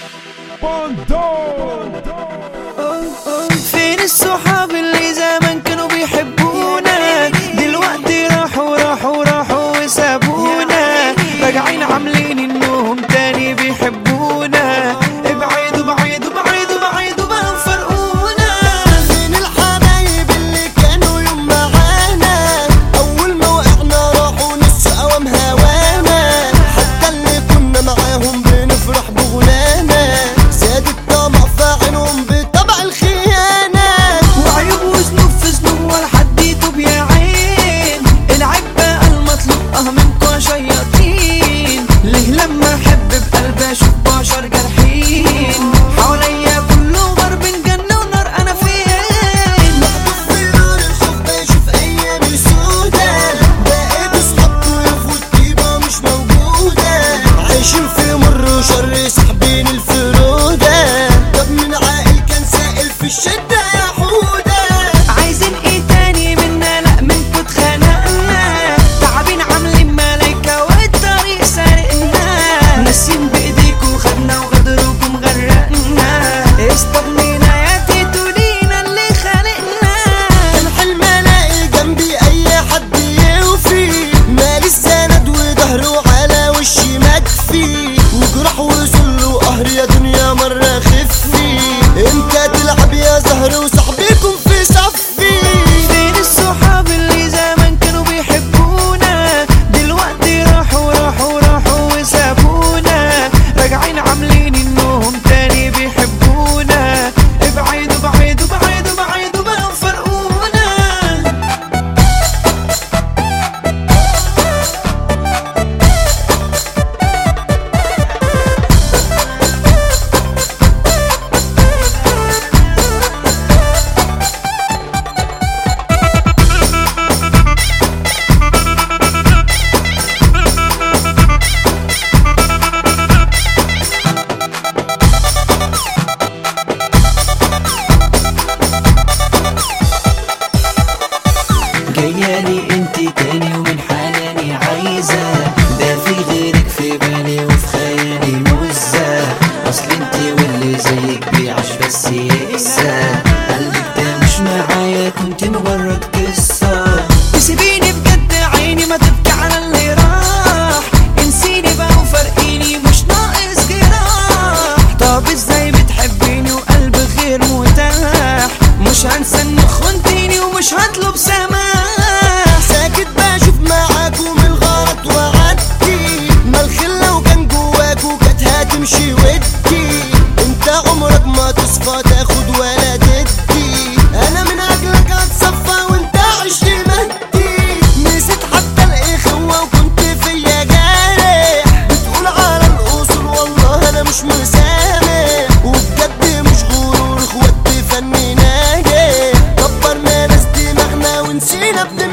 فين الصحاب اللي زمان كانوا بيحبونا دلوقتي راحوا راحوا راحوا وسابونا راجعين عاملين انهم تاني بيحبونا ابعدوا بعيدوا بعيدوا بعيدوا بقى فرقونا فين الحبايب اللي كانوا يوم معانا اول ما وقعنا راحوا نص قوام هوانا حتى اللي كنا معاهم بنفرح بغنانا زاد الطمع في عينهم بطبع الخيانه وعيوب وذنوب في ذنوب ولا حد يتوب يا عين العيب بقى المطلوب اه منكوا شياطين ليه لما احب بقلبي اشوف بشر جارحين حواليا كله غرب جنة ونار انا فين محبوس في نار الخوف بشوف ايامي سودا بقيت اصحاب ضيوف والطيبه مش موجوده عايشين في مر وشر ساحبين الفروده طب من عاقل كان سائل في الشده يا حوده عايزين ايه تاني منا لا منكوا اتخنقنا تعبين عاملين ملايكة والطريق سارقنا ناسين بايديكوا خدنا وغدركم غرقنا استغنينا يا تيتو لينا اللي خلقنا كان حلم الاقي جنبي اي حد يوفي مالي السند وظهره على وشي مكفي وجراح وذل وقهر يا دنيا مرة خفي امتى تلعب يا زهر وصاحبكم في صفي فين الصحاب اللي زمان كانوا بيحبونا دلوقتي راحوا راحوا راحوا وسابونا راجعين عاملين انهم تاني بيحبونا ابعدوا بعيدوا بعيدوا بعيدوا بقى فرقونا جايالي انت تاني ومن حناني عايزة ده في غيرك في بالي وفي خيالي موزة اصل انت واللي زيك بيعش بس يقسى قلبك ده مش معايا كنت مجرد قصة تسيبيني بجد عيني ما تبكي على اللي راح انسيني بقى وفرقيني مش ناقص جراح طب ازاي بتحبيني وقلب غير متاح مش هنسى انك خنتيني ومش هطلب سماح ساكت بشوف معاكم الغلط وعدي ما الخلة وكان جواكوا كانت هتمشي ودي انت عمرك ما تصفى تاخد ولا تدي انا من اجلك هتصفى وانت عشت مهدي نسيت حتى الاخوة وكنت فيا جارح بتقول على الاصول والله انا مش مسامح وبجد مش غرور اخوات فني ناجح كبرنا ناس دماغنا ونسينا بنمشي